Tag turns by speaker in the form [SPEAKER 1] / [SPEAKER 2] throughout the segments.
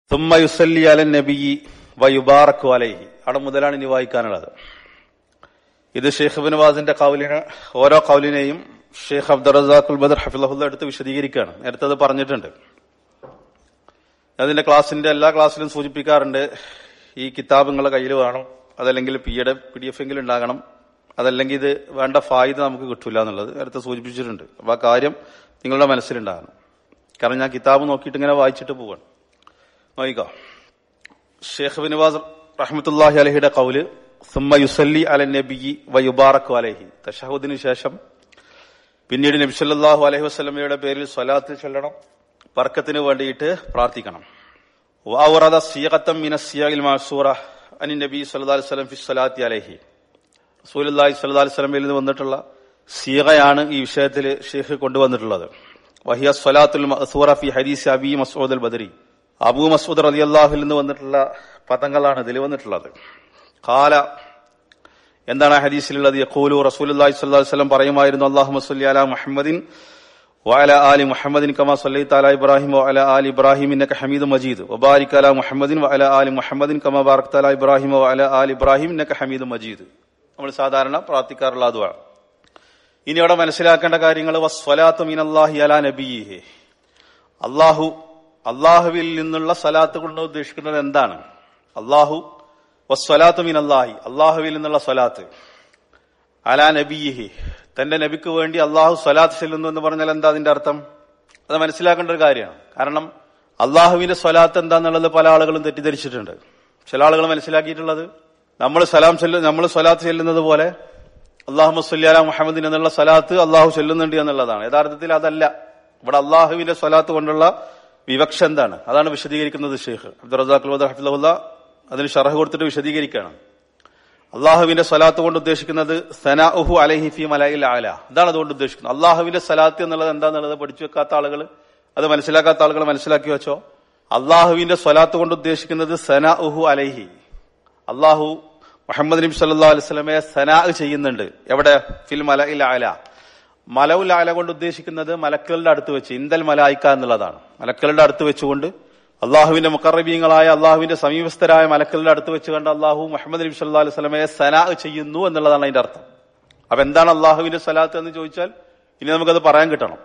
[SPEAKER 1] തുമ്മ യുസല്ലി Allen നബി വയുബാറക്കു അലൈഹി അവിടെ മുതലാണ് ഇനി വായിക്കാനുള്ളത് ഇത് ഷെയ്ഖ് ബിൻ വാസിന്റെ കൗലിന് ഓരോ കൗലിനെയും ഷെയ്ഖ് അബ്ദുൾ റസാഖുൽ ബദർ ഹഫിളഹുല്ല എടുത്ത് വിശദീകരിക്കുകയാണ് നേരത്തെ അത് പറഞ്ഞിട്ടുണ്ട് അതിന്റെ ക്ലാസിന്റെ എല്ലാ ക്ലാസ്സിലും സൂചിപ്പിക്കാറുണ്ട് ഈ കിതാബ് നിങ്ങളുടെ കയ്യിൽ വേണം അതല്ലെങ്കിൽ പി യുടെ പി ഡി എഫ് എങ്കിലും ഉണ്ടാകണം അതല്ലെങ്കിൽ ഇത് വേണ്ട ഫായിദ നമുക്ക് കിട്ടൂല എന്നുള്ളത് നേരത്തെ സൂചിപ്പിച്ചിട്ടുണ്ട് അപ്പൊ ആ കാര്യം നിങ്ങളുടെ മനസ്സിലുണ്ടാകണം കാരണം ഞാൻ കിതാബ് നോക്കിയിട്ട് ഇങ്ങനെ വായിച്ചിട്ട് പോവാണ് നോയിക്കോ ഷേഖ് ബിൻവാസ് റഹ്മത്തുല്ലാഹി അലഹിയുടെ കൗല് സുമ്മ യുസല്ലി അല നബി വയുബാറക്കു അലഹി തഷഹുദിന് ശേഷം പിന്നീട് നബി സല്ലല്ലാഹു അലൈഹി വസല്ലമയുടെ പേരിൽ സ്വലാത്ത് ചൊല്ലണം ബർക്കത്തിന് വേണ്ടിയിട്ട് പ്രാർത്ഥിക്കണം വാവറദ സിയഖത്തം മിന സിയഖിൽ മഅസൂറ അനി നബി സല്ലല്ലാഹു അലൈഹി വസല്ലം ഫി സ്വലാത്തി അലൈഹി റസൂലുള്ളാഹി സ്വല്ലല്ലാഹു അലൈഹി വസല്ലമയിൽ നിന്ന് വന്നിട്ടുള്ള സീഗയാണ് ഈ വിഷയത്തിൽ ഷെയ്ഖ് കൊണ്ടുവന്നിട്ടുള്ളത് വഹിയ സ്വലാത്തുൽ മഅസൂറ ഫി ഹദീസ് അബി മസ്ഊദ് അൽ ബദരി അബൂ മസ്ഊദ് റളിയല്ലാഹുവിൽ നിന്ന് വന്നിട്ടുള്ള പദങ്ങളാണ് ഇതിൽ വന്നിട്ടുള്ളത് കാല എന്താണ് ആ ഹദീസിലുള്ളത് യഖൂലു റസൂലുള്ളാഹി സ്വല്ലല്ലാഹു അലൈഹി വസല്ലം പറയുമായിരുന്നു അല്ലാഹുമ്മ സ്വല്ലി അലാ മുഹമ്മദിൻ وعلى آل محمد كما صليت على إبراهيم وعلى آل إبراهيم إنك حميد مجيد وبارك على محمد وعلى آل محمد كما باركت على إبراهيم وعلى آل إبراهيم إنك حميد مجيد നമ്മൾ സാധാരണ പ്രാർത്ഥിക്കാറുള്ള അതുവാ ഇനി അവിടെ മനസ്സിലാക്കേണ്ട കാര്യങ്ങൾ വസ്വലാത്തു മിനല്ലാഹി അലാ നബിയിഹി അള്ളാഹു അള്ളാഹുവിൽ നിന്നുള്ള സലാത്ത് കൊണ്ട് ഉദ്ദേശിക്കുന്നത് എന്താണ് അള്ളാഹു വസ്വലാത്തു മിനല്ലാഹി അള്ളാഹുവിൽ നിന്നുള്ള സ്വലാത്ത് അലാ നബിയിഹി തന്റെ നബിക്ക് വേണ്ടി അള്ളാഹു സ്വലാത്ത് ചെല്ലുന്നു എന്ന് പറഞ്ഞാൽ എന്താ അതിന്റെ അർത്ഥം അത് മനസ്സിലാക്കേണ്ട ഒരു കാര്യമാണ് കാരണം അള്ളാഹുവിന്റെ സ്വലാത്ത് എന്താന്നുള്ളത് പല ആളുകളും തെറ്റിദ്ധരിച്ചിട്ടുണ്ട് ചില ആളുകൾ മനസ്സിലാക്കിയിട്ടുള്ളത് നമ്മൾ സലാം ചെല്ലു നമ്മൾ സ്വലാത്ത് ചെല്ലുന്നത് പോലെ അള്ളാഹു മസ്ലി അല മുഹമ്മദിൻ എന്നുള്ള സ്വലാത്ത് അള്ളാഹു ചെല്ലുന്നുണ്ട് എന്നുള്ളതാണ് യഥാർത്ഥത്തിൽ അതല്ല ഇവിടെ അള്ളാഹുവിന്റെ സ്വലാത്ത് കൊണ്ടുള്ള വിവക്ഷ എന്താണ് അതാണ് വിശദീകരിക്കുന്നത് ഷെയ്ഖ് അബ്ദുൾ റസാഖ് ഹഫിള്ള അതിന് ഷറഹ് കൊടുത്തിട്ട് വിശദീകരിക്കുകയാണ് അള്ളാഹുവിന്റെ സ്വലാത്ത് കൊണ്ട് ഉദ്ദേശിക്കുന്നത് സനാഉഹു അലഹി ഫി മലയിൽ ആല അതാണ് അതുകൊണ്ട് ഉദ്ദേശിക്കുന്നത് അള്ളാഹുവിന്റെ സ്വലാത്ത് എന്നുള്ളത് എന്താന്നുള്ളത് പഠിച്ചു വെക്കാത്ത ആളുകൾ അത് മനസ്സിലാക്കാത്ത ആളുകൾ മനസ്സിലാക്കി വെച്ചോ അള്ളാഹുവിന്റെ സ്വലാത്ത് കൊണ്ട് ഉദ്ദേശിക്കുന്നത് സനാഉഹു അലൈഹി അള്ളാഹു മുഹമ്മദ് നബി സല്ലാ അലുസ്ലമയെ സനാ ചെയ്യുന്നുണ്ട് എവിടെ ഫിൽ മലയിൽ ആല മലവുൽ ആല കൊണ്ട് ഉദ്ദേശിക്കുന്നത് മലക്കളുടെ അടുത്ത് വെച്ച് ഇന്ദൽ മലായിക്ക എന്നുള്ളതാണ് മലക്കളുടെ അടുത്ത് വെച്ചുകൊണ്ട് അള്ളാഹുവിന്റെ മുക്കറബീങ്ങളായ അള്ളാഹുവിന്റെ സമീപസ്ഥരായ മലക്കളുടെ അടുത്ത് വെച്ച് കണ്ട അള്ളാഹു മുഹമ്മദ് നബി സല്ലാ അലൈഹി സ്വലമയെ സനാ ചെയ്യുന്നു എന്നുള്ളതാണ് അതിന്റെ അർത്ഥം അപ്പൊ എന്താണ് അള്ളാഹുവിന്റെ സ്വലാത്ത് എന്ന് ചോദിച്ചാൽ ഇനി നമുക്കത് പറയാൻ കിട്ടണം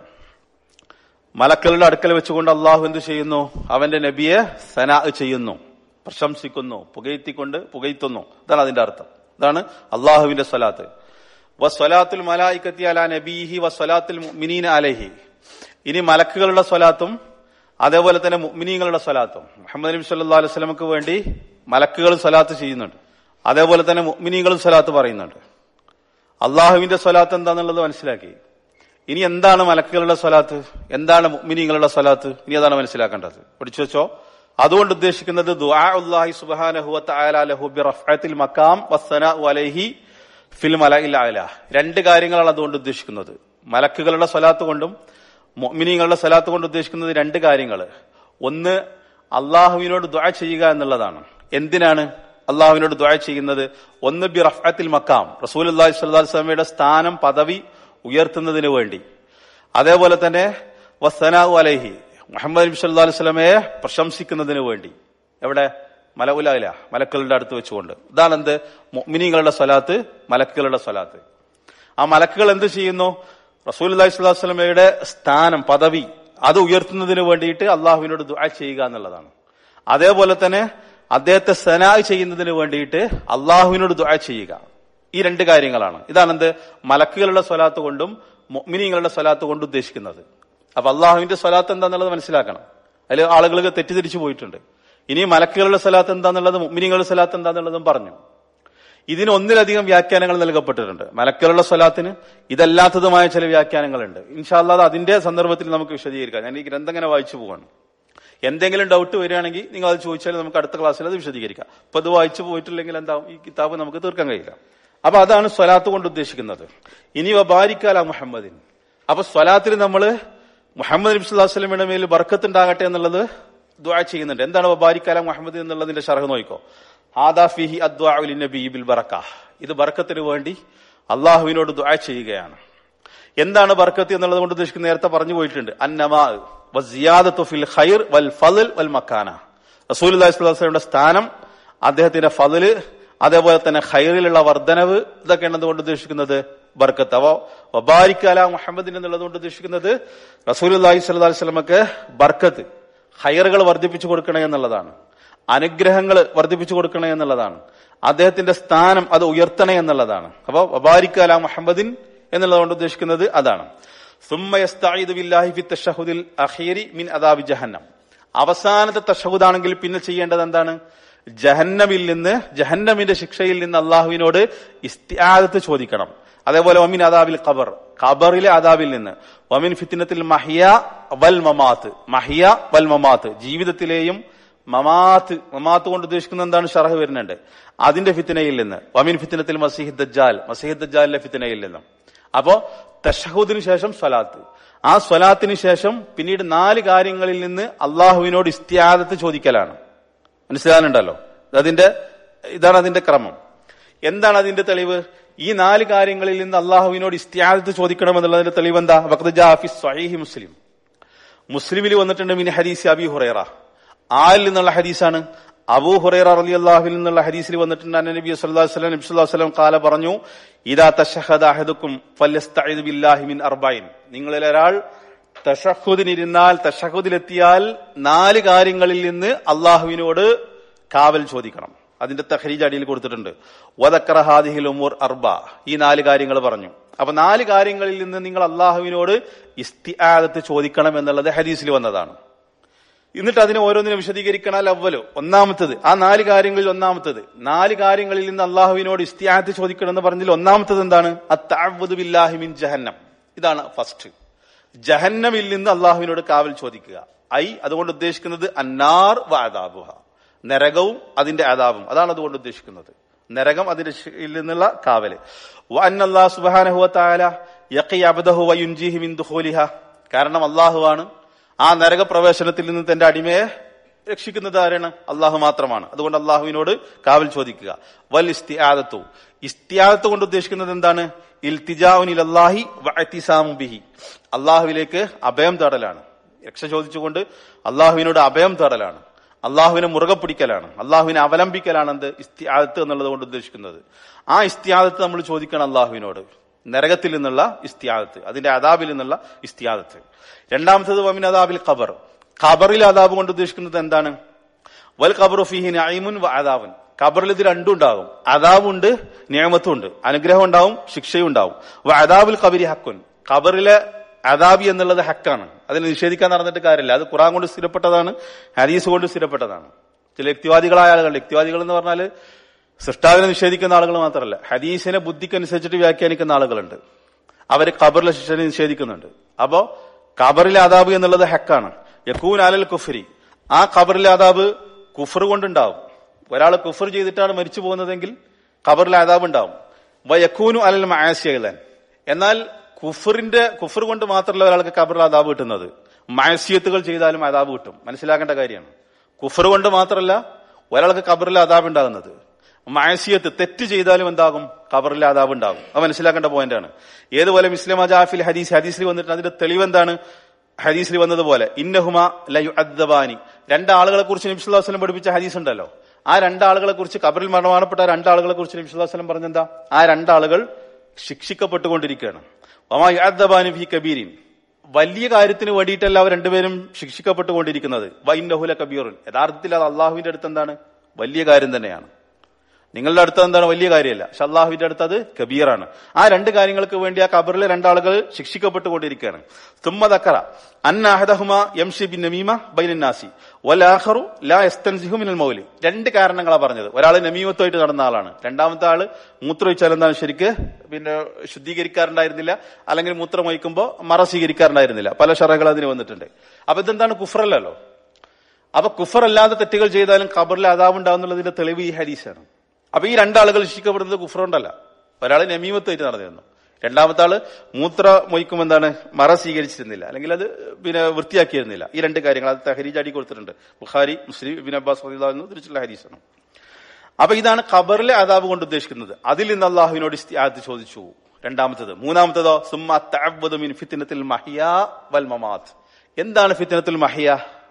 [SPEAKER 1] മലക്കളുടെ അടുക്കൽ വെച്ചുകൊണ്ട് അള്ളാഹു എന്ത് ചെയ്യുന്നു അവന്റെ നബിയെ സനാ ചെയ്യുന്നു പ്രശംസിക്കുന്നു പുകയത്തിക്കൊണ്ട് പുകയത്തുന്നു ഇതാണ് അതിന്റെ അർത്ഥം ഇതാണ് അള്ളാഹുവിന്റെ സ്വലാത്ത് വസ്വലാത്തുൽ മലായിക്കത്തി അല നബീഹി വസ്വലാത്തുൽ മിനീന അലഹി ഇനി മലക്കുകളുടെ സ്വലാത്തും അതേപോലെ തന്നെ മുഅ്മിനീങ്ങളുടെ സ്വലാത്തും മുഹമ്മദ് നബി സല്ലാ അലൈഹി സ്വലമക്ക് വേണ്ടി മലക്കുകൾ സ്വലാത്ത് ചെയ്യുന്നുണ്ട് അതേപോലെ തന്നെ മുഅ്മിനീങ്ങളും സ്വലാത്ത് പറയുന്നുണ്ട് അള്ളാഹുവിന്റെ സ്വലാത്ത് എന്താന്നുള്ളത് മനസ്സിലാക്കി ഇനി എന്താണ് മലക്കുകളുടെ സ്വലാത്ത് എന്താണ് മുഅ്മിനീങ്ങളുടെ സ്വലാത്ത് ഇനി അതാണ് മനസ്സിലാക്കേണ്ടത് പഠിച്ചു വെച്ചോ അതുകൊണ്ട് ഉദ്ദേശിക്കുന്നത് ദുആഉല്ലാഹി സുബ്ഹാനഹു വ തആല ലഹു ബിറഫഅത്തിൽ മഖാം വസ്സനാഉ അലൈഹി ഫിൽ മലഇൽ അഅല രണ്ട് കാര്യങ്ങളാണ് അതുകൊണ്ട് ഉദ്ദേശിക്കുന്നത് മലക്കുകളുടെ സ്വലാത്ത് കൊണ്ടും മൊമിനിങ്ങളുടെ സ്വലാത്ത് കൊണ്ട് ഉദ്ദേശിക്കുന്നത് രണ്ട് കാര്യങ്ങൾ ഒന്ന് അള്ളാഹുവിനോട് ദ്വാ ചെയ്യുക എന്നുള്ളതാണ് എന്തിനാണ് അള്ളാഹുവിനോട് ദ്വാ ചെയ്യുന്നത് ഒന്ന് ബി റഫഅത്തിൽ മക്കാം റസൂൽ അള്ളാഹി സ്വല്ലാ സ്വലമയുടെ സ്ഥാനം പദവി ഉയർത്തുന്നതിന് വേണ്ടി അതേപോലെ തന്നെ വസ്സനാഹു അലൈഹി മുഹമ്മദ് നബി സല്ലാ അലൈഹി സ്വലമയെ പ്രശംസിക്കുന്നതിന് വേണ്ടി എവിടെ മലഉലാല മലക്കളുടെ അടുത്ത് വെച്ചുകൊണ്ട് ഇതാണ് എന്ത് മൊമിനിങ്ങളുടെ സ്വലാത്ത് മലക്കുകളുടെ സ്വലാത്ത് ആ മലക്കുകൾ എന്ത് ചെയ്യുന്നു റസൂൽ അള്ളഹി സ്വലാഹു വസ്ലമയുടെ സ്ഥാനം പദവി അത് ഉയർത്തുന്നതിന് വേണ്ടിയിട്ട് അള്ളാഹുവിനോട് ദുആ ചെയ്യുക എന്നുള്ളതാണ് അതേപോലെ തന്നെ അദ്ദേഹത്തെ സനാ ചെയ്യുന്നതിന് വേണ്ടിയിട്ട് അള്ളാഹുവിനോട് ദുആ ചെയ്യുക ഈ രണ്ട് കാര്യങ്ങളാണ് ഇതാണ് എന്ത് മലക്കുകളുടെ സ്വലാത്ത് കൊണ്ടും മൊമിനിങ്ങളുടെ സ്വലാത്ത് കൊണ്ടും ഉദ്ദേശിക്കുന്നത് അപ്പൊ അള്ളാഹുവിന്റെ സ്വലാത്ത് എന്താന്നുള്ളത് മനസ്സിലാക്കണം അതിൽ ആളുകൾക്ക് തെറ്റിദ്ധരിച്ചു പോയിട്ടുണ്ട് ഇനി മലക്കുകളുടെ സ്വലാത്ത് എന്താന്നുള്ളത് മൊമിനിങ്ങളുടെ സ്വലാത്ത് എന്താന്നുള്ളതും പറഞ്ഞു ഇതിന് ഒന്നിലധികം വ്യാഖ്യാനങ്ങൾ നൽകപ്പെട്ടിട്ടുണ്ട് മലക്കലുള്ള സ്വലാത്തിന് ഇതല്ലാത്തതുമായ ചില വ്യാഖ്യാനങ്ങളുണ്ട് ഇൻഷാല്ലാതെ അതിന്റെ സന്ദർഭത്തിൽ നമുക്ക് വിശദീകരിക്കാം ഞാൻ ഈ ഗ്രന്ഥം ഇങ്ങനെ വായിച്ചു പോവാണ് എന്തെങ്കിലും ഡൗട്ട് വരികയാണെങ്കിൽ നിങ്ങൾ അത് ചോദിച്ചാൽ നമുക്ക് അടുത്ത ക്ലാസ്സിൽ അത് വിശദീകരിക്കാം അപ്പൊ അത് വായിച്ചു പോയിട്ടില്ലെങ്കിൽ എന്താവും ഈ കിതാബ് നമുക്ക് തീർക്കാൻ കഴിയില്ല അപ്പൊ അതാണ് സ്വലാത്ത് കൊണ്ട് ഉദ്ദേശിക്കുന്നത് ഇനി വബാരിക്കാല മുഹമ്മദിൻ അപ്പൊ സ്വലാത്തിൽ നമ്മൾ മുഹമ്മദ് നബി സ്വല്ലാ വസ്ലമിയുടെ മേൽ ബർക്കത്ത് ഉണ്ടാകട്ടെ എന്നുള്ളത് ദ്വാ ചെയ്യുന്നുണ്ട് എന്താണ് വബാരിക്കാല മുഹമ്മദ് എന്നുള്ളതിന്റെ ഷർഹ് നോക്കിക്കോ ആദാഫിഹി നബി ബിൽ ബറക്ക ഇത് ബർക്കത്തിന് വേണ്ടി അള്ളാഹുവിനോട് ദുആ ചെയ്യുകയാണ് എന്താണ് ബർക്കത്ത് എന്നുള്ളത് കൊണ്ട് ഉദ്ദേശിക്കുന്നത് നേരത്തെ പറഞ്ഞു പോയിട്ടുണ്ട് അന്നമാ വസിയാദത്തു ഫിൽ ഖൈർ വൽ ഫضൽ വൽ മക്കാന റസൂൽ അള്ളാഹിസ്വലാസ്ലയുടെ സ്ഥാനം അദ്ദേഹത്തിന്റെ ഫതില് അതേപോലെ തന്നെ ഖൈറിലുള്ള വർധനവ് ഇതൊക്കെയാണ് അതുകൊണ്ട് ഉദ്ദേശിക്കുന്നത് ബർക്കത്ത് അവ വബാരിക് അല മുഹമ്മദിൻ എന്നുള്ളത് കൊണ്ട് ഉദ്ദേശിക്കുന്നത് റസൂൽ അള്ളാഹി സ്വല്ലാ വസ്ലമക്ക് ബർക്കത്ത് ഹയറുകൾ വർദ്ധിപ്പിച്ചു കൊടുക്കണേ എന്നുള്ളതാണ് അനുഗ്രഹങ്ങൾ വർദ്ധിപ്പിച്ചു കൊടുക്കണേ എന്നുള്ളതാണ് അദ്ദേഹത്തിന്റെ സ്ഥാനം അത് ഉയർത്തണേ എന്നുള്ളതാണ് അപ്പൊ വബാരിക് അല മുഹമ്മദിൻ എന്നുള്ളത് കൊണ്ട് ഉദ്ദേശിക്കുന്നത് അതാണ് മിൻ അദാബി ജഹന്നം അവസാനത്തെ തഷഹുദാണെങ്കിൽ പിന്നെ ചെയ്യേണ്ടത് എന്താണ് ജഹന്നമിൽ നിന്ന് ജഹന്നമിന്റെ ശിക്ഷയിൽ നിന്ന് അള്ളാഹുവിനോട് ഇസ്തിയാദത്ത് ചോദിക്കണം അതേപോലെ ഒമിൻ അദാബിൽ ഖബർ ഖബറിലെ അദാബിൽ നിന്ന് ഒമിൻ ഫിത്തിനത്തിൽ മഹിയ വൽ മമാത്ത് മഹിയ വൽ മമാത്ത് ജീവിതത്തിലെയും മമാത്ത് മമാത്ത് കൊണ്ട് ഉദ്ദേശിക്കുന്നത് എന്താണ് ഷറഹ് വരുന്നുണ്ട് അതിന്റെ ഫിത്തിനയിൽ നിന്ന് വമിൻ ഫിത്തിനത്തിൽ മസീഹ് ദജ്ജാൽ മസീഹ് ദജ്ജാലിന്റെ ഫിത്തിനയിൽ നിന്ന് അപ്പോ തഷഹുദിന് ശേഷം സ്വലാത്ത് ആ സ്വലാത്തിന് ശേഷം പിന്നീട് നാല് കാര്യങ്ങളിൽ നിന്ന് അള്ളാഹുവിനോട് ഇസ്തിയാദത്ത് ചോദിക്കലാണ് മനസ്സിലാകുന്നുണ്ടല്ലോ അതിന്റെ ഇതാണ് അതിന്റെ ക്രമം എന്താണ് അതിന്റെ തെളിവ് ഈ നാല് കാര്യങ്ങളിൽ നിന്ന് അള്ളാഹുവിനോട് ഇസ്തിയാദത്ത് ചോദിക്കണം എന്നുള്ളതിന്റെ തെളിവ് എന്താ വഖ്ദ് സ്വഹീഹി മുസ്ലിം മുസ്ലിമിൽ വന്നിട്ടുണ്ട് മിൻ ഹദീസ് അബി ഹുറൈറ ആരിൽ നിന്നുള്ള ഹദീസാണ് അബൂ ഹുറൈറ റലി അള്ളാഹുവിൽ നിന്നുള്ള ഹദീസിൽ വന്നിട്ടുണ്ട് അന്ന നബി സല്ലല്ലാഹു അലൈഹി വസല്ലം നബി സല്ലല്ലാഹു അലൈഹി വസല്ലം കാല പറഞ്ഞു ഇദാ തശഹദ അഹദുക്കും ഫല്യസ്തഇദ് ബില്ലാഹി മിൻ അർബൈൻ നിങ്ങളിൽ ഒരാൾ തഷഹുദിനിരുന്നാൽ തഷഹുദിലെത്തിയാൽ നാല് കാര്യങ്ങളിൽ നിന്ന് അള്ളാഹുവിനോട് കാവൽ ചോദിക്കണം അതിന്റെ തഹരീജ് അടിയിൽ കൊടുത്തിട്ടുണ്ട് വദക്കറഹാദിഹിൽ ഉമൂർ അർബ ഈ നാല് കാര്യങ്ങൾ പറഞ്ഞു അപ്പൊ നാല് കാര്യങ്ങളിൽ നിന്ന് നിങ്ങൾ അള്ളാഹുവിനോട് ഇസ്തിആദത്ത് ചോദിക്കണം എന്നുള്ളത് ഹദീസിൽ വന്നതാണ് എന്നിട്ട് അതിനെ ഓരോന്നിനും വിശദീകരിക്കണ അവലോ ഒന്നാമത്തത് ആ നാല് കാര്യങ്ങളിൽ ഒന്നാമത്തത് നാല് കാര്യങ്ങളിൽ നിന്ന് അള്ളാഹുവിനോട് ഇസ്തിയാത്ത് ചോദിക്കണം എന്ന് പറഞ്ഞതിൽ ഒന്നാമത്തത് എന്താണ് അത്താവുദ് ബില്ലാഹി മിൻ ജഹന്നം ഇതാണ് ഫസ്റ്റ് ജഹന്നമിൽ നിന്ന് അള്ളാഹുവിനോട് കാവൽ ചോദിക്കുക ഐ അതുകൊണ്ട് ഉദ്ദേശിക്കുന്നത് അന്നാർ വാദാബുഹ നരകവും അതിന്റെ അതാവും അതാണ് അതുകൊണ്ട് ഉദ്ദേശിക്കുന്നത് നരകം അതിന്റെ ശിയിൽ നിന്നുള്ള കാവല് അന്നല്ലാഹു സുബ്ഹാനഹു തആല യഖി അബ്ദഹു വയുൻജിഹി മിൻ ദുഖൂലിഹ കാരണം അള്ളാഹുവാണ് ആ നരകപ്രവേശനത്തിൽ നിന്ന് തന്റെ അടിമയെ രക്ഷിക്കുന്നത് ആരാണ് അള്ളാഹു മാത്രമാണ് അതുകൊണ്ട് അള്ളാഹുവിനോട് കാവൽ ചോദിക്കുക വൽ ഇസ്തിയാദത്തു ഇസ്തിയാദത്ത് കൊണ്ട് ഉദ്ദേശിക്കുന്നത് എന്താണ് ഇൽത്തിജാവുനിലല്ലാഹി ബിഹി അള്ളാഹുവിലേക്ക് അഭയം തേടലാണ് രക്ഷ ചോദിച്ചുകൊണ്ട് അള്ളാഹുവിനോട് അഭയം തേടലാണ് അള്ളാഹുവിനെ മുറുകെ പിടിക്കലാണ് അള്ളാഹുവിനെ അവലംബിക്കലാണ് എന്ത് ഇസ്തിയാദത്ത് എന്നുള്ളത് കൊണ്ട് ഉദ്ദേശിക്കുന്നത് ആ ഇസ്തിയാദത്ത് നമ്മൾ ചോദിക്കണം അള്ളാഹുവിനോട് നരകത്തിൽ നിന്നുള്ള ഇസ്തിയാദത്ത് അതിന്റെ അതാബിൽ നിന്നുള്ള ഇസ്തിയാദത്ത് രണ്ടാമത്തത് വമിൻ അതാബിൽ ഖബർ ഖബറിൽ അതാബ് കൊണ്ട് ഉദ്ദേശിക്കുന്നത് എന്താണ് വൽ ഖബറു ഫിഹി നഈമുൻ വ അദാബുൻ ഖബറിൽ ഇത് രണ്ടും ഉണ്ടാകും അതാബുണ്ട് നിയമത്തും ഉണ്ട് അനുഗ്രഹം ഉണ്ടാവും ശിക്ഷയും ഉണ്ടാവും വ അദാബുൽ ഖബരി ഹക്കുൻ ഖബറിലെ അദാബി എന്നുള്ളത് ഹക്കാണ് അതിനെ നിഷേധിക്കാൻ നടന്നിട്ട് കാര്യമില്ല അത് ഖുറാൻ കൊണ്ട് സ്ഥിരപ്പെട്ടതാണ് ഹദീസ് കൊണ്ട് സ്ഥിരപ്പെട്ടതാണ് ചില യുക്തിവാദികളായ ആളുകൾ യുക്തിവാദികൾ എന്ന് പറഞ്ഞാല് സൃഷ്ടാവിനെ നിഷേധിക്കുന്ന ആളുകൾ മാത്രമല്ല ഹദീസിനെ ബുദ്ധിക്കനുസരിച്ചിട്ട് വ്യാഖ്യാനിക്കുന്ന ആളുകളുണ്ട് അവർ ഖബറിലെ ശിക്ഷനെ നിഷേധിക്കുന്നുണ്ട് അപ്പോ ഖബറിലെ അതാബ് എന്നുള്ളത് ഹക്കാണ് യക്കൂൻ അലൽ കുഫരി ആ ഖബറിലെ അതാബ് കുഫർ കൊണ്ടുണ്ടാവും ഒരാൾ കുഫർ ചെയ്തിട്ടാണ് മരിച്ചു പോകുന്നതെങ്കിൽ ഖബറിലെ അതാബ് ഉണ്ടാവും വ യക്കൂനു അലൽ മാസിയൻ എന്നാൽ കുഫറിന്റെ കുഫർ കൊണ്ട് മാത്രമല്ല ഒരാൾക്ക് ഖബറിൽ അതാബ് കിട്ടുന്നത് മാസിയത്തുകൾ ചെയ്താലും അതാബ് കിട്ടും മനസ്സിലാക്കേണ്ട കാര്യമാണ് കുഫർ കൊണ്ട് മാത്രമല്ല ഒരാൾക്ക് ഖബറിൽ അതാബ് ഉണ്ടാകുന്നത് മാസിയത്ത് തെറ്റ് ചെയ്താലും എന്താകും ഖബറിൽ അതാബ് ഉണ്ടാകും അത് മനസ്സിലാക്കേണ്ട പോയിന്റ് ആണ് ഏതുപോലെ മുസ്ലിം അജാഫിൽ ഹദീസ് ഹദീസിൽ വന്നിട്ട് അതിന്റെ തെളിവ് എന്താണ് ഹദീസിൽ വന്നതുപോലെ ഇന്നഹുമ ലയു അദ്ദബാനി രണ്ടാളുകളെ കുറിച്ച് നബിസ്വല്ലാസ്ലം പഠിപ്പിച്ച ഹദീസ് ഉണ്ടല്ലോ ആ രണ്ടാളുകളെ കുറിച്ച് കബറിൽ മരണമാണപ്പെട്ട രണ്ടാളുകളെ കുറിച്ച് നബിസ്വല്ലാസ്ലം പറഞ്ഞെന്താ ആ രണ്ടാളുകൾ ശിക്ഷിക്കപ്പെട്ടുകൊണ്ടിരിക്കുകയാണ് ഒമാ ഫി കബീരിൻ വലിയ കാര്യത്തിന് വേണ്ടിയിട്ടല്ല അവർ രണ്ടുപേരും ശിക്ഷിക്കപ്പെട്ടുകൊണ്ടിരിക്കുന്നത് വൈനഹുല കബീറുൻ യഥാർത്ഥത്തിൽ അത് അള്ളാഹുവിന്റെ അടുത്ത് എന്താണ് വലിയ കാര്യം തന്നെയാണ് നിങ്ങളുടെ അടുത്ത് എന്താണ് വലിയ കാര്യമല്ല പക്ഷെ അള്ളാഹുവിന്റെ അടുത്ത് അത് കബീറാണ് ആ രണ്ട് കാര്യങ്ങൾക്ക് വേണ്ടി ആ കബറിലെ രണ്ടാളുകൾ ശിക്ഷിക്കപ്പെട്ടുകൊണ്ടിരിക്കുകയാണ് തുമ്മദക്കറ അന്നാഹദഹുമ യംഷി ബിൻ നമീമ ബൈനാസി വലാഹറു ലാ എസ്തൻസിഹു മിനൽ മൗലി രണ്ട് കാരണങ്ങളാണ് പറഞ്ഞത് ഒരാൾ നമീമത്തുമായിട്ട് നടന്ന ആളാണ് രണ്ടാമത്തെ ആള് മൂത്രമൊഴിച്ചാൽ എന്താണ് ശരിക്ക് പിന്നെ ശുദ്ധീകരിക്കാറുണ്ടായിരുന്നില്ല അല്ലെങ്കിൽ മൂത്രം ഒഴിക്കുമ്പോൾ മറ സ്വീകരിക്കാറുണ്ടായിരുന്നില്ല പല ഷറകൾ അതിന് വന്നിട്ടുണ്ട് അപ്പൊ ഇതെന്താണ് കുഫറല്ലല്ലോ അപ്പൊ കുഫർ അല്ലാതെ തെറ്റുകൾ ചെയ്താലും ഖബറിൽ അതാവുണ്ടാവുന്നുള്ളതിന്റെ തെളിവ് ഈ ഹദീസാണ് അപ്പൊ ഈ രണ്ടാളുകൾ ശിക്ഷിക്കപ്പെടുന്നത് കുഫറുണ്ടല്ല ഒരാൾ നമീമത്തായിട്ട് നടന്നിരുന്നു രണ്ടാമത്തെ ആള് മൂത്ര മൊയ്ക്കും എന്താണ് മറ സ്വീകരിച്ചിരുന്നില്ല അല്ലെങ്കിൽ അത് പിന്നെ വൃത്തിയാക്കിയിരുന്നില്ല ഈ രണ്ട് കാര്യങ്ങൾ അത് തഹരീജ് അടി കൊടുത്തിട്ടുണ്ട് ബുഖാരി മുസ്ലിം ബിൻ അബ്ബാസ് എന്ന് തിരിച്ചുള്ള ഹരീസാണ് അപ്പൊ ഇതാണ് ഖബറിലെ അതാബ് കൊണ്ട് ഉദ്ദേശിക്കുന്നത് അതിൽ നിന്ന് അള്ളാഹുവിനോട് ഇസ്തിയാദ് ചോദിച്ചു രണ്ടാമത്തത് മൂന്നാമത്തതോ സുമ്മ തഅവ്വദു മിൻ ഫിത്നത്തിൽ മഹിയ വൽ മമാത്ത് എന്താണ് ഫിത്നത്തുൽ മഹിയ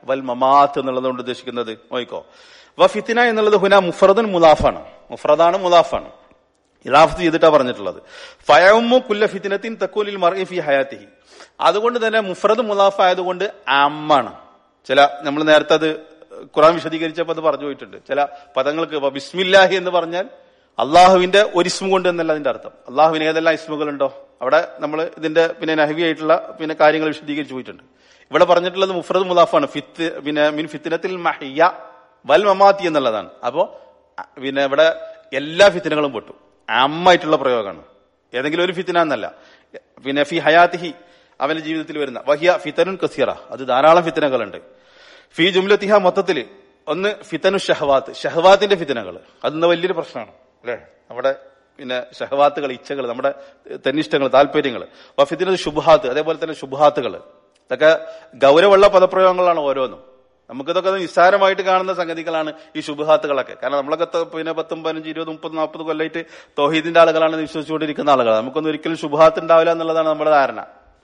[SPEAKER 1] വൽ മമാത്ത് എന്നുള്ളത് കൊണ്ട് ഉദ്ദേശിക്കുന്നത് നോയിക്കോ വ ഫിത്തിന എന്നുള്ളത് ഹുന മുഫറദുൻ മുലാഫാണ് മുഫറദാണ് മുലാഫാണ് ഇറാഫത്ത് ചെയ്തിട്ടാ പറഞ്ഞിട്ടുള്ളത് ഫയമ്മു കുല്ല ഫിത്തിനത്തിൻ തക്കൂലിൽ മറി ഫി ഹയാത്തിഹി അതുകൊണ്ട് തന്നെ മുഫറദ് മുലാഫ് ആയതുകൊണ്ട് അമ്മാണ് ചില നമ്മൾ നേരത്തെ അത് ഖുറാൻ വിശദീകരിച്ചപ്പോൾ അത് പറഞ്ഞു പോയിട്ടുണ്ട് ചില പദങ്ങൾക്ക് ഇപ്പൊ ബിസ്മില്ലാഹി എന്ന് പറഞ്ഞാൽ അള്ളാഹുവിന്റെ ഒരു ഇസ്മു കൊണ്ട് എന്നല്ല അതിന്റെ അർത്ഥം അള്ളാഹുവിന് ഏതെല്ലാം ഇസ്മുകളുണ്ടോ അവിടെ നമ്മൾ ഇതിന്റെ പിന്നെ നഹവി ആയിട്ടുള്ള പിന്നെ കാര്യങ്ങൾ വിശദീകരിച്ചു പോയിട്ടുണ്ട് ഇവിടെ പറഞ്ഞിട്ടുള്ളത് മുഫറദ് മുലാഫാണ് ഫിത്ത് പിന്നെ മിൻ ഫിത്തിനത്തിൽ മഹിയ വൽ മമാത്തി എന്നുള്ളതാണ് അപ്പോ അ- പിന്നെ ഇവിടെ എല്ലാ ഫിത്തിനകളും പെട്ടു അമ്മായിട്ടുള്ള പ്രയോഗമാണ് ഏതെങ്കിലും ഒരു ഫിത്തിന എന്നല്ല പിന്നെ ഫി ഹയാത്തിഹി അവന്റെ ജീവിതത്തിൽ വരുന്ന വഹിയ ഫിത്തനുൻ കസീറ അത് ധാരാളം ഫിത്തനകളുണ്ട് ഫി ജുംലത്തിഹ മൊത്തത്തില് ഒന്ന് ഫിത്തനു ഷഹവാത്ത് ഷഹവാത്തിന്റെ ഫിത്തനകൾ അതൊന്ന് വലിയൊരു പ്രശ്നമാണ് അല്ലെ നമ്മുടെ പിന്നെ ഷഹവാത്തുകൾ ഇച്ഛകൾ നമ്മുടെ തന്നിഷ്ടങ്ങൾ താല്പര്യങ്ങൾ ഫിത്തിനു ശുഭാത്ത് അതേപോലെ തന്നെ ശുഭാത്തുകൾ ഇതൊക്കെ ഗൗരവമുള്ള പദപ്രയോഗങ്ങളാണ് ഓരോന്നും നമുക്കിതൊക്കെ നിസ്സാരമായിട്ട് കാണുന്ന സംഗതികളാണ് ഈ ശുഭഹാത്തുകളൊക്കെ കാരണം നമ്മളൊക്കെ ത- പിന്നെ പത്തും പതിനഞ്ച് ഇരുപത് മുപ്പത് നാൽപ്പത് കൊല്ലമായിട്ട് തോഹീദിന്റെ ആളുകളാണ് വിശ്വസിച്ചുകൊണ്ടിരിക്കുന്ന ആളുകൾ നമുക്കൊന്നും ഒരിക്കലും ശുഭഹാത്ത് ഉണ്ടാവില്ല എന്നുള്ളതാണ് നമ്മുടെ ധാരണ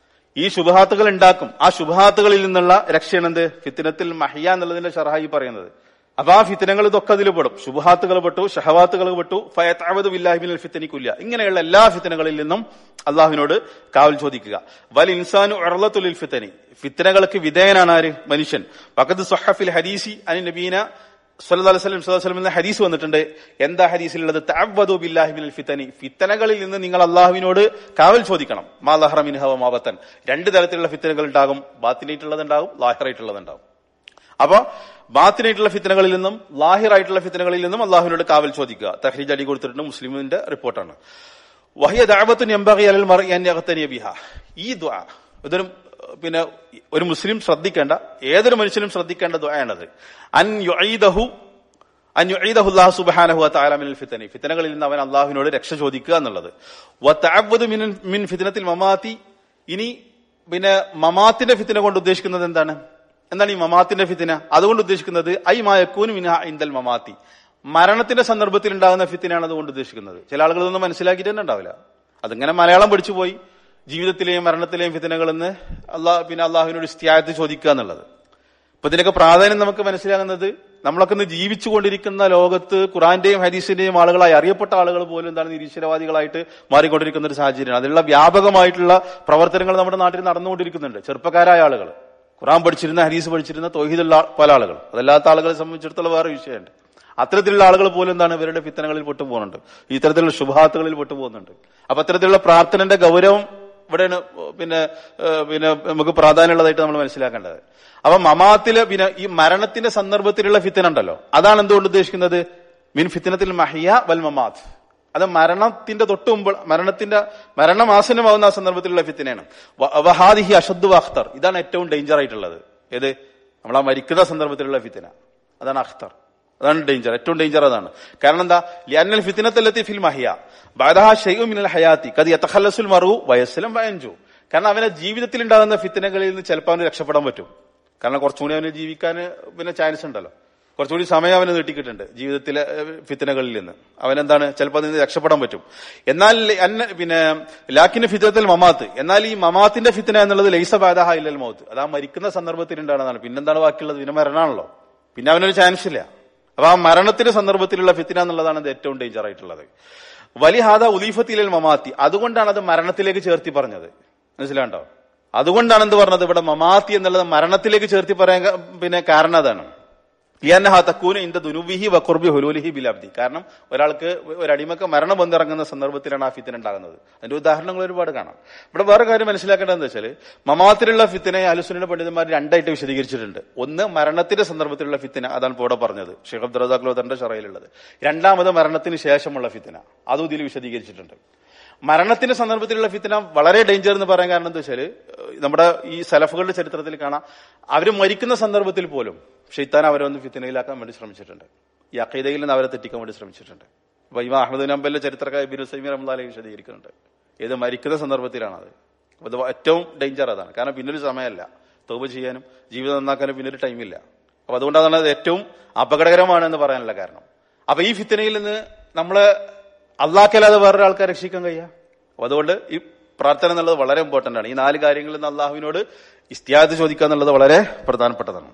[SPEAKER 1] ഈ ശുഭഹാത്തുകൾ ഉണ്ടാക്കും ആ ശുഭഹാത്തുകളിൽ നിന്നുള്ള രക്ഷയാണ് എന്ത് ഫിത്തിനത്തിൽ മഹിയ എന്നുള്ളതിന്റെ ഷറഹായി പറയുന്നത് അപ്പൊ ആ ഫിത്തിനങ്ങൾ ഇതൊക്കെ അതിൽ പെടും ശുഭഹാത്തുകൾ പെട്ടു ഷഹവാത്തുകൾ പെട്ടു ഫയത്താവത് ബില്ലാഹിബിൻ ഫിത്തനിക്കില്ല ഇങ്ങനെയുള്ള എല്ലാ ഫിത്തനകളിൽ നിന്നും അള്ളാഹുവിനോട് കാവൽ ചോദിക്കുക വൽ ഇൻസാനു ഉറലത്തുലിൽ ഫിത്തനി ഫിത്തനകൾക്ക് വിധേയനാണ് ആര് മനുഷ്യൻ പക്കത്ത് സൊഹഫിൽ ഹദീസി അനി നബീന സല്ലല്ലാഹു അലൈഹി വസല്ലം സ്വല്ലല്ലാഹു അലൈഹി വസല്ലം എന്ന ഹദീസ് വന്നിട്ടുണ്ട് എന്താ ഹദീസിലുള്ളത് തഅവ്വദു ബില്ലാഹി മിനൽ ഫിത്തനി ഫിത്തനകളിൽ നിന്ന് നിങ്ങൾ അള്ളാഹുവിനോട് കാവൽ ചോദിക്കണം മാ ലഹറ മിൻഹ വ മാ ബത്തൻ രണ്ട് തരത്തിലുള്ള ഫിത്തനകൾ ഉണ്ടാകും ബാത്തിനായിട്ടുള്ളത് ഉണ്ടാകും ലാഹിറായിട്ടുള്ളത് ഉണ്ടാകും അപ്പൊ ബാത്തിനായിട്ടുള്ള ഫിത്തനകളിൽ നിന്നും ലാഹിറായിട്ടുള്ള ഫിത്തനകളിൽ നിന്നും അള്ളാഹുവിനോട് കാവൽ ചോദിക്കുക തഹ്രീജ് അടി കൊടുത്തിട്ടുണ്ട് മുസ്ലിമിന്റെ റിപ്പോർട്ടാണ് വഹിയ ദഅവത്തുൻ യംബഗി അലൽ മർഇ അൻ യഗ്തനിയ ബിഹ ഈ ദുആ ഇതൊരു ഏഹ്, പിന്നെ ഒരു മുസ്ലിം ശ്രദ്ധിക്കേണ്ട ഏതൊരു മനുഷ്യനും ശ്രദ്ധിക്കേണ്ട ദുആയാണത് അൻ യുഈദഹു അൻ യുഈദഹു അല്ലാഹു സുബ്ഹാനഹു വതആല മിനൽ ഫിത്തനി ഫിത്തനകളിൽ നിന്ന് അവൻ അള്ളാഹുവിനോട് രക്ഷ ചോദിക്കുക എന്നുള്ളത് വതഅവ്വദു മിൻ മിൻ ഫിത്നത്തിൽ മമാത്തി ഇനി പിന്നെ മമാത്തിന്റെ ഫിത്തന കൊണ്ട് ഉദ്ദേശിക്കുന്നത് എന്താണ് എന്താണ് ഈ മമാത്തിന്റെ ഫിത്തിന അതുകൊണ്ട് ഉദ്ദേശിക്കുന്നത് ഐ മായക്കൂന് മിന ഇന്ദൽ മമാത്തി മരണത്തിന്റെ സന്ദർഭത്തിൽ ഉണ്ടാകുന്ന ഫിത്തിനാണ് അതുകൊണ്ട് ഉദ്ദേശിക്കുന്നത് ചില ആളുകൾ ഇതൊന്നും മനസ്സിലാക്കിയിട്ട് തന്നെ ഉണ്ടാവില്ല അതിങ്ങനെ മലയാളം പഠിച്ചു പോയി ജീവിതത്തിലെയും മരണത്തിലെയും ഫിത്തിനകളെന്ന് അള്ളാഹ് പിന്നെ അള്ളാഹുവിനോട് ഇസ്തിയായത്ത് ചോദിക്കുക എന്നുള്ളത് ഇപ്പൊ ഇതിനൊക്കെ പ്രാധാന്യം നമുക്ക് മനസ്സിലാകുന്നത് നമ്മളൊക്കെ ഇന്ന് ജീവിച്ചുകൊണ്ടിരിക്കുന്ന ലോകത്ത് ഖുറാന്റെയും ഹദീസിന്റെയും ആളുകളായി അറിയപ്പെട്ട ആളുകൾ പോലും എന്താണ് നിരീശ്വരവാദികളായിട്ട് മാറിക്കൊണ്ടിരിക്കുന്ന ഒരു സാഹചര്യമാണ് അതിനുള്ള വ്യാപകമായിട്ടുള്ള പ്രവർത്തനങ്ങൾ നമ്മുടെ നാട്ടിൽ നടന്നുകൊണ്ടിരിക്കുന്നുണ്ട് ചെറുപ്പക്കാരായ ആളുകൾ ഖുറാൻ പഠിച്ചിരുന്ന ഹദീസ് പഠിച്ചിരുന്ന തൊഹീദുള്ള പല ആളുകൾ അതല്ലാത്ത ആളുകളെ സംബന്ധിച്ചിടത്തോളം വേറെ വിഷയമുണ്ട് അത്തരത്തിലുള്ള ആളുകൾ പോലും എന്താണ് ഇവരുടെ ഫിത്തനകളിൽ പെട്ടുപോകുന്നുണ്ട് ഇത്തരത്തിലുള്ള ശുഭാത്തുകളിൽ പെട്ടുപോകുന്നുണ്ട് അപ്പൊ അത്തരത്തിലുള്ള പ്രാർത്ഥനന്റെ ഗൗരവം ഇവിടെയാണ് പിന്നെ ഏഹ് പിന്നെ നമുക്ക് പ്രാധാന്യമുള്ളതായിട്ട് നമ്മൾ മനസ്സിലാക്കേണ്ടത് അപ്പൊ മമാത്തില് പിന്നെ ഈ മരണത്തിന്റെ സന്ദർഭത്തിലുള്ള ഫിത്തന ഉണ്ടല്ലോ അതാണ് എന്തുകൊണ്ട് ഉദ്ദേശിക്കുന്നത് മിൻ ഫിത്തനത്തിൽ മഹിയ വൽ മമാത്ത് അത് മരണത്തിന്റെ തൊട്ട് മുമ്പ് മരണത്തിന്റെ മരണമാസനമാവുന്ന ആ സന്ദർഭത്തിലുള്ള ഫിത്തനയാണ് വ- വഹാദിഹി അഷദ്ദു അഖ്തർ ഇതാണ് ഏറ്റവും ഡേഞ്ചർ ആയിട്ടുള്ളത് ഏത് നമ്മൾ ആ മരിക്കുന്ന സന്ദർഭത്തിലുള്ള ഫിത്തന അതാണ് അഖ്തർ അതാണ് ഡേഞ്ചർ ഏറ്റവും ഡേഞ്ചർ അതാണ് കാരണം എന്താ ലിയന്നൽ ഫിത്തിനത്തല്ലത്തി ഫിൽ മഹിയ ബാദഹ ഷെയ്ഉ മിനൽ ഹയാത്തി കത് യതഖല്ലസുൽ മറു വയസ്സലും വയഞ്ചു കാരണം അവനെ ജീവിതത്തിൽ ഉണ്ടാകുന്ന ഫിത്തനകളിൽ നിന്ന് ചിലപ്പോൾ അവന് രക്ഷപ്പെടാൻ പറ്റും കാരണം കുറച്ചുകൂടി അവന് ജീവിക്കാൻ പിന്നെ ചാൻസ് ഉണ്ടല്ലോ കുറച്ചുകൂടി സമയം അവന് നീട്ടിക്കിട്ടുണ്ട് ജീവിതത്തിലെ ഏഹ്, ഫിത്തനകളിൽ നിന്ന് അവനെന്താണ് ചിലപ്പോൾ അതിൽ നിന്ന് രക്ഷപ്പെടാൻ പറ്റും എന്നാൽ അന്ന പിന്നെ ലാക്കിന്റെ ഫിത്തത്തിൽ മമാത്ത് എന്നാൽ ഈ മമാത്തിന്റെ ഫിത്തന എന്നുള്ളത് ലൈസ ബാദഹ ഇല്ലൽ മൗത്ത് അത് ആ മരിക്കുന്ന സന്ദർഭത്തിൽ ഉണ്ടാകുന്നതാണ് പിന്നെന്താണ് ബാക്കിയുള്ളത് പിന്നെ മരണമാണല്ലോ പിന്നെ അവനൊരു ചാൻസ് ഇല്ല അപ്പൊ ആ മരണത്തിന്റെ സന്ദർഭത്തിലുള്ള ഫിത്തിന എന്നുള്ളതാണ് ഇത് ഏറ്റവും ഡേഞ്ചർ ആയിട്ടുള്ളത് വലിഹാദ ഉലീഫത്തിലൽ മമാത്തി അതുകൊണ്ടാണ് അത് മരണത്തിലേക്ക് ചേർത്തി പറഞ്ഞത് മനസ്സിലാണ്ടോ അതുകൊണ്ടാണ് എന്ത് പറഞ്ഞത് ഇവിടെ മമാത്തി എന്നുള്ളത് മരണത്തിലേക്ക് ചേർത്തി പറയാൻ ക- പിന്നെ കാരണം അതാണ് ലിയന്നഹ തക്കൂന് ഇന്ത ദുനുബിഹി വക്കുർബി ഹുലൂലിഹി ബിലബ്ദി കാരണം ഒരാൾക്ക് ഒരു അടിമക്ക് മരണം വന്നിറങ്ങുന്ന സന്ദർഭത്തിലാണ് ആ ഫിത്തിന ഉണ്ടാകുന്നത് അതിന്റെ ഉദാഹരണങ്ങൾ ഒരുപാട് കാണാം ഇവിടെ വേറെ കാര്യം മനസ്സിലാക്കേണ്ടത് എന്താ വെച്ചാൽ മമാത്തിലുള്ള ഫിത്തിനെ അലുസുനിയുടെ പണ്ഡിതന്മാർ രണ്ടായിട്ട് വിശദീകരിച്ചിട്ടുണ്ട് ഒന്ന് മരണത്തിന്റെ സന്ദർഭത്തിലുള്ള ഫിത്തിന അതാണ് ഇപ്പോൾ ഇവിടെ പറഞ്ഞത് ഷെയ്ഖ് അബ്ദുറസാഖ്ലോദറിന്റെ ഷറയിലുള്ളത് രണ്ടാമത് മരണത്തിന് ശേഷമുള്ള ഫിത്തിന അതും ഇതിൽ വിശദീകരിച്ചിട്ടുണ്ട് മരണത്തിന്റെ സന്ദർഭത്തിലുള്ള ഫിത്തിന വളരെ ഡേഞ്ചർ എന്ന് പറയാൻ കാരണം എന്താ വെച്ചാൽ നമ്മുടെ ഈ സലഫുകളുടെ ചരിത്രത്തിൽ കാണാം അവർ മരിക്കുന്ന സന്ദർഭത്തിൽ പോലും ഷെയ്ത്താൻ അവരെ ഒന്ന് ഫിത്തിനയിലാക്കാൻ വേണ്ടി ശ്രമിച്ചിട്ടുണ്ട് ഈ അഖീദയിൽ നിന്ന് അവരെ തെറ്റിക്കാൻ വേണ്ടി ശ്രമിച്ചിട്ടുണ്ട് അപ്പൊ ഇവ അഹമ്മദ് നമ്പലിലെ ചരിത്രക്കാർ ബിരു സൈമി റഹ്മാലെ വിശദീകരിക്കുന്നുണ്ട് ഇത് മരിക്കുന്ന സന്ദർഭത്തിലാണത് അപ്പൊ ഇത് ഏറ്റവും ഡേഞ്ചർ അതാണ് കാരണം പിന്നൊരു സമയമല്ല തോപ് ചെയ്യാനും ജീവിതം നന്നാക്കാനും പിന്നൊരു ടൈമില്ല അപ്പൊ അതുകൊണ്ടാണ് അത് ഏറ്റവും അപകടകരമാണ് എന്ന് പറയാനുള്ള കാരണം അപ്പൊ ഈ ഫിത്തനയിൽ നിന്ന് നമ്മള് അള്ളാഹ്ക്കല്ലാതെ വേറൊരു ആൾക്കാരെ രക്ഷിക്കാൻ കഴിയുക അപ്പൊ അതുകൊണ്ട് ഈ പ്രാർത്ഥന എന്നുള്ളത് വളരെ ഇമ്പോർട്ടന്റ് ആണ് ഈ നാല് കാര്യങ്ങളിൽ നിന്ന് അള്ളാഹുവിനോട് ഇസ്തിയാദ് ചോദിക്കുക എന്നുള്ളത് വളരെ പ്രധാനപ്പെട്ടതാണ്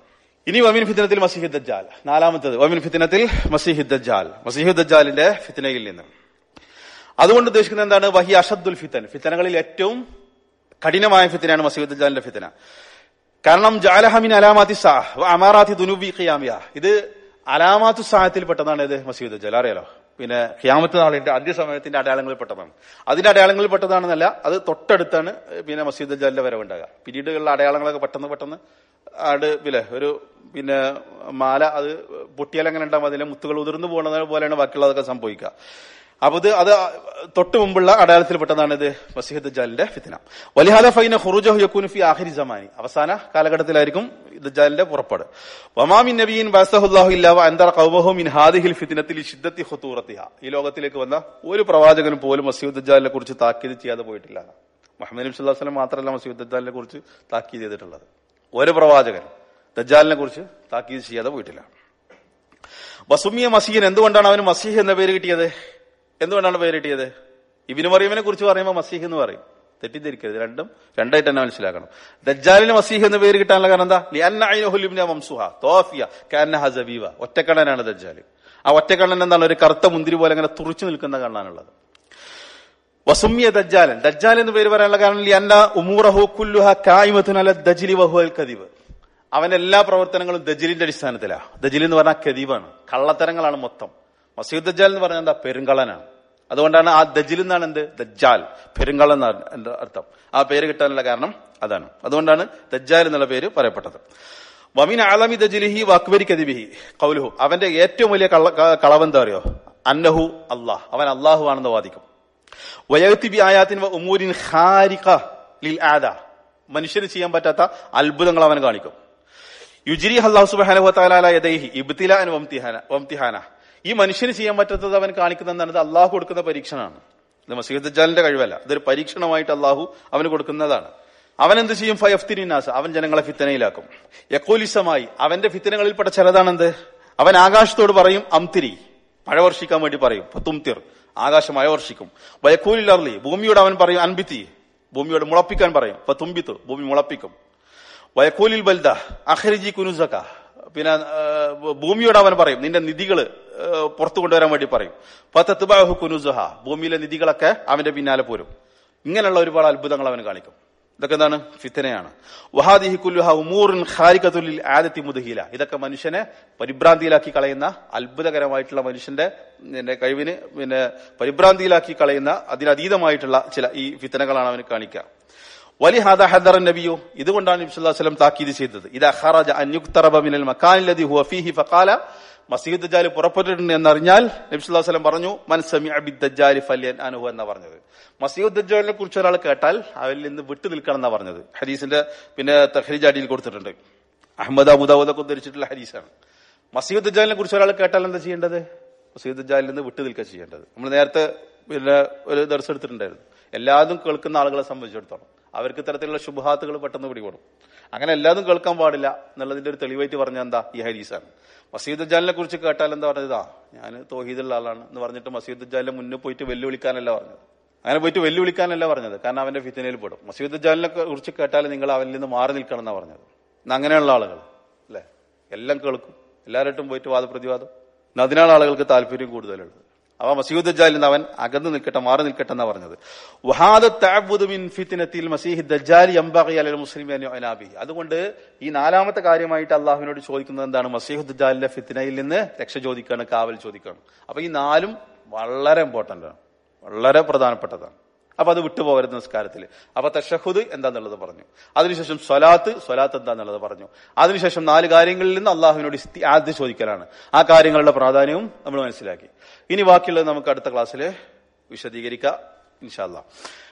[SPEAKER 1] ഇനി വമിൻ ഫിത്തനത്തിൽ മസീഹ് ദജ്ജാൽ നാലാമത്തത് വമിൻ ഫിത്തനത്തിൽ മസീഹ് ദജ്ജാൽ മസീഹ് ദജ്ജാലിന്റെ ഫിത്തനയിൽ നിന്ന് അതുകൊണ്ട് ഉദ്ദേശിക്കുന്നത് എന്താണ് വഹി അഷദ്ദുൽ ഫിത്തൻ ഫിത്തനകളിൽ ഏറ്റവും കഠിനമായ ഫിത്തനാണ് മസീഹ് ദജ്ജാലിന്റെ ഫിത്തന കാരണം ജാലഹമിൻ അലാമാത്തി സാ അമാറാത്തി ദുനുബി ഖിയാമിയ ഇത് അലാമാത്തു സാഹത്തിൽ പെട്ടതാണ് ഇത് മസീദ് ദജ്ജാൽ അറിയാലോ പിന്നെ ഖിയാമത്ത് നാളിന്റെ അന്ത്യസമയത്തിന്റെ അടയാളങ്ങളിൽ പെട്ടതാണ് അതിന്റെ അടയാളങ്ങളിൽ പെട്ടതാണെന്നല്ല അത് തൊട്ടടുത്താണ് പിന്നെ മസീദ് ദജ്ജാലിന്റെ വരവുണ്ടാകുക പിന്നീടുള്ള അടയാളങ്ങളൊക്കെ പെട്ടെന്ന് പെട്ടെന്ന് ആട് പിന്നെ ഒരു പിന്നെ മാല അത് പൊട്ടിയാൽ എങ്ങനെ ഉണ്ടാവും അതിലെ മുത്തുകൾ ഉതിർന്നു പോകുന്നത് പോലെയാണ് ബാക്കിയുള്ളതൊക്കെ സംഭവിക്കുക അപ്പൊ ഇത് അത് തൊട്ട് മുമ്പുള്ള അടയാളത്തിൽപ്പെട്ടതാണ് ഇത് മസീഹ് ദജ്ജാലിന്റെ ഫിത്തിന വലിഹാദ ഫൈന ഖുറുജഹു യകൂനു ഫി ആഖിരി സമാനി അവസാന കാലഘട്ടത്തിലായിരിക്കും ദജ്ജാലിന്റെ പുറപ്പാട് വമാമിൻ നബിയിൻ ബഅസഹുല്ലാഹു ഇല്ലാ വ അൻദറ ഖൗമഹു മിൻ ഹാദിഹിൽ ഫിത്നത്തിൽ ശിദ്ദത്തി ഖുതൂറത്തിഹ ഈ ലോകത്തിലേക്ക് വന്ന ഒരു പ്രവാചകനും പോലും മസീഹ് ദജ്ജാലിനെ കുറിച്ച് താക്കീത് ചെയ്യാതെ പോയിട്ടില്ല മുഹമ്മദ് നബി സല്ലല്ലാഹു അലൈഹി വസല്ലം മാത്രമല്ല മസീഹ് ദജ്ജാലിനെ കുറിച്ച് താക്കീത് ചെയ്തിട്ടുള്ളത് ഒരു പ്രവാചകൻ ദജ്ജാലിനെ കുറിച്ച് താക്കീത് ചെയ്യാതെ പോയിട്ടില്ല വസുമിയ മസീഹൻ എന്തുകൊണ്ടാണ് അവന് മസീഹ് എന്ന പേര് കിട്ടിയത് എന്തുകൊണ്ടാണ് പേര് കിട്ടിയത് ഇബിന് മറിയമിനെ കുറിച്ച് പറയുമ്പോൾ മസീഹ് എന്ന് പറയും തെറ്റിദ്ധരിക്കരുത് രണ്ടും രണ്ടായിട്ട് തന്നെ മനസ്സിലാക്കണം ദജ്ജാലിന് മസീഹ് എന്ന് പേര് കിട്ടാനുള്ള കാരണം എന്താ ലിഅന്നഅയ്നുഹുലിബ്ന മംസുഹ തോഫിയ കാന്നഹ സബീവ ഒറ്റക്കണ്ണനാണ് ദജ്ജാൽ ആ ഒറ്റക്കണ്ണൻ എന്താണ് ഒരു കറുത്ത മുന്തിരി പോലെ അങ്ങനെ തുറച്ചു നിൽക്കുന്ന കണ്ണാനുള്ളത് വസുമിയ ദജ്ജാലൻ ദജ്ജാൽ എന്ന് പേര് പറയാനുള്ള കാരണം ലിഅന്ന ഉമൂറഹു കുല്ലുഹ കായിമത്തുൻ അല ദജ്ലി വഹുവൽ കദിബ് അവന്റെ എല്ലാ പ്രവർത്തനങ്ങളും ദജ്ലിന്റെ അടിസ്ഥാനത്തിലാ ദജ്ലി എന്ന് പറഞ്ഞാൽ കദീബാണ് കള്ളത്തരങ്ങളാണ് മൊത്തം മസീദ് ദജ്ജാൽ എന്ന് പറഞ്ഞാൽ എന്താ പെരുങ്കള്ളനാണ് അതുകൊണ്ടാണ് ആ ദജ്ജിൽ നിന്നാണ് എന്ത് ദജ്ജാൽ പെരുങ്കള്ളൻ എന്നാണ് എന്റെ അർത്ഥം ആ പേര് കിട്ടാനുള്ള കാരണം അതാണ് അതുകൊണ്ടാണ് ദജ്ജാൽ എന്നുള്ള പേര് പറയപ്പെട്ടത് വമിൻ ആലമി ദജ്ലിഹി വാക്ബരി കദിബിഹി കൗലുഹു അവന്റെ ഏറ്റവും വലിയ കള്ള ക- കളവെന്താ അറിയോ അന്നഹു അള്ളാഹ് അവൻ അള്ളാഹു ആണെന്ന് വാദിക്കും വയത്തി ബി ആയാത്തിൻ വ ഉമൂരിൻ ഖാരിഖ ലിൽ ആദ മനുഷ്യന് ചെയ്യാൻ പറ്റാത്ത അത്ഭുതങ്ങൾ അവൻ കാണിക്കും യുജിരി അള്ളാഹു സുബ്ഹാനഹു വതആല യദൈഹി ഇബ്തിലാൻ വംതിഹാന വംതിഹാന ഈ മനുഷ്യന് ചെയ്യാൻ പറ്റാത്തത് അവൻ കാണിക്കുന്ന എന്താണ് അള്ളാഹു കൊടുക്കുന്ന പരീക്ഷണമാണ് ഇത് മസീദ് ദജ്ജാലിന്റെ കഴിവല്ല ഇതൊരു പരീക്ഷണമായിട്ട് അള്ളാഹു അവന് കൊടുക്കുന്നതാണ് അവൻ എന്ത് ചെയ്യും ഫയഫ്തിനാസ് അവൻ ജനങ്ങളെ ഫിത്തനയിലാക്കും യക്കോലിസമായി അവന്റെ ഫിത്തനകളിൽപ്പെട്ട ചിലതാണെന്ത് അവൻ ആകാശത്തോട് പറയും അംതിരി മഴ വർഷിക്കാൻ വേണ്ടി പറയും തുംതിർ ആകാശം മഴ വർഷിക്കും വയക്കൂലിൽ അർലി ഭൂമിയോട് അവൻ പറയും അൻബിത്തി ഭൂമിയോട് മുളപ്പിക്കാൻ പറയും അപ്പൊ തുമ്പിത്ത് ഭൂമി മുളപ്പിക്കും വയക്കൂലിൽ ബൽദ അഖരിജി കുനുസക പിന്നെ ആ, ഭൂമിയോട് അവൻ പറയും നിന്റെ നിധികൾ പുറത്തു കൊണ്ടുവരാൻ വേണ്ടി പറയും പത്തത്തുബാഹു കുനുസഹ ഭൂമിയിലെ നിധികളൊക്കെ അവന്റെ പിന്നാലെ പോരും ഇങ്ങനെയുള്ള ഒരുപാട് അത്ഭുതങ്ങൾ അവൻ കാണിക്കും ഇതൊക്കെ എന്താണ് ഫിത്തനയാണ് വഹാദിഹി കുല്ലുഹ ഉമൂറിൻ ഖാരിഖത്തുലിൽ ആദത്തി മുദഹീല ഇതൊക്കെ മനുഷ്യനെ പരിഭ്രാന്തിയിലാക്കി കളയുന്ന അത്ഭുതകരമായിട്ടുള്ള മനുഷ്യന്റെ പിന്നെ കഴിവിന് പിന്നെ പരിഭ്രാന്തിയിലാക്കി കളയുന്ന അതിനതീതമായിട്ടുള്ള ചില ഈ ഫിത്തനകളാണ് അവന് കാണിക്കുക വലി ഹാദ ഹദർ നബിയോ ഇതുകൊണ്ടാണ് നബി സല്ലല്ലാഹു അലൈഹി വസല്ലം താക്കീത് ചെയ്തത് ഇദാ ഖറജ അൻ യുക്തറബ മിനൽ മക്കാനില്ലദി ഹുവ ഫീഹി ഫഖാല മസീദ് ദജ്ജാൽ പുറപ്പെട്ടിട്ടുണ്ട് എന്നറിഞ്ഞാൽ നബി സല്ലല്ലാഹു അലൈഹി വസല്ലം പറഞ്ഞു മൻ സമിഅ ബിദ്ദജ്ജാലി ഫല്യൻ അൻഹു എന്നാ പറഞ്ഞത് മസീദ് ദജ്ജാലിനെ കുറിച്ച് ഒരാൾ കേട്ടാൽ അവരിൽ നിന്ന് വിട്ടു നിൽക്കണം എന്നാ പറഞ്ഞത് ഹദീസിന്റെ പിന്നെ തഖ്രീജ് അടിയിൽ കൊടുത്തിട്ടുണ്ട് അഹമ്മദ് അബുദാവൂദൊക്കെ ഉദ്ധരിച്ചിട്ടുള്ള ഹദീസാണ് മസീദ് ദജ്ജാലിനെ കുറിച്ച് ഒരാൾ കേട്ടാൽ എന്താ ചെയ്യേണ്ടത് മസീദ് ദജ്ജാലിൽ നിന്ന് വിട്ടു നിൽക്കുക ചെയ്യേണ്ടത് നമ്മൾ നേരത്തെ പിന്നെ ഒരു ദർശനം എടുത്തിട്ടുണ്ടായിരുന്നു എല്ലാതും കേൾക്കുന്ന ആളുകളെ സംബന്ധിച്ചിടത്തോളം അവർക്ക് ഇത്തരത്തിലുള്ള ശുഭഹാത്തുകൾ പെട്ടെന്ന് പിടിപെടും അങ്ങനെ എല്ലാതും കേൾക്കാൻ പാടില്ല എന്നുള്ളതിന്റെ ഒരു തെളിവായിട്ട് പറഞ്ഞ എന്താ ഈ ഹരീസാണ് മസീദ് ദജ്ജാലിനെ കുറിച്ച് കേട്ടാൽ എന്താ പറഞ്ഞത് ആ ഞാൻ തോഹീദുള്ള ആളാണ് എന്ന് പറഞ്ഞിട്ട് മസീദ് ദജ്ജാലിനെ മുന്നിൽ പോയിട്ട് വെല്ലുവിളിക്കാനല്ല പറഞ്ഞത് അങ്ങനെ പോയിട്ട് വെല്ലുവിളിക്കാനല്ല പറഞ്ഞത് കാരണം അവന്റെ ഫിത്തനയിൽ പെടും മസീദ് ദജ്ജാലിനെ കുറിച്ച് കേട്ടാൽ നിങ്ങൾ അവനിൽ നിന്ന് മാറി നിൽക്കണം എന്നാ പറഞ്ഞത് ഇന്ന് അങ്ങനെയുള്ള ആളുകൾ അല്ലെ എല്ലാം കേൾക്കും എല്ലാവരായിട്ടും പോയിട്ട് വാദപ്രതിവാദം ഇന്ന് അതിനാണ് ആളുകൾക്ക് താല്പര്യം കൂടുതലുള്ളത് അവ മസീദ് ദജ്ജാലിൽ നിന്ന് അവൻ അകന്നു നിൽക്കട്ടെ മാറി നിൽക്കട്ടെ എന്നാ പറഞ്ഞത് വഹാദ തഅബ്ബുദു മിൻ ഫിത്നത്തിൽ മസീഹ് ദജ്ജാലി യംബഗി അലൽ മുസ്ലിമി അൻ യുഅനാബി അതുകൊണ്ട് ഈ നാലാമത്തെ കാര്യമായിട്ട് അള്ളാഹുവിനോട് ചോദിക്കുന്നത് എന്താണ് മസീഹ് ദജ്ജാലിന്റെ ഫിത്നയിൽ നിന്ന് രക്ഷ ചോദിക്കുകയാണ് കാവൽ ചോദിക്കുകയാണ് അപ്പൊ ഈ നാലും വളരെ ഇമ്പോർട്ടന്റ് ആണ് വളരെ പ്രധാനപ്പെട്ടതാണ് അപ്പൊ അത് വിട്ടുപോകരുത് നിസ്കാരത്തിൽ അപ്പൊ തഷഹുദ് എന്താന്നുള്ളത് പറഞ്ഞു അതിനുശേഷം സ്വലാത്ത് സ്വലാത്ത് എന്താന്നുള്ളത് പറഞ്ഞു അതിനുശേഷം നാല് കാര്യങ്ങളിൽ നിന്ന് അള്ളാഹുവിനോട് ആദ്യം ചോദിക്കലാണ് ആ കാര്യങ്ങളുടെ പ്രാധാന്യവും നമ്മൾ മനസ്സിലാക്കി ഇനി ബാക്കിയുള്ളത് നമുക്ക് അടുത്ത ക്ലാസ്സിൽ വിശദീകരിക്കാം ഇൻഷാല്ലാ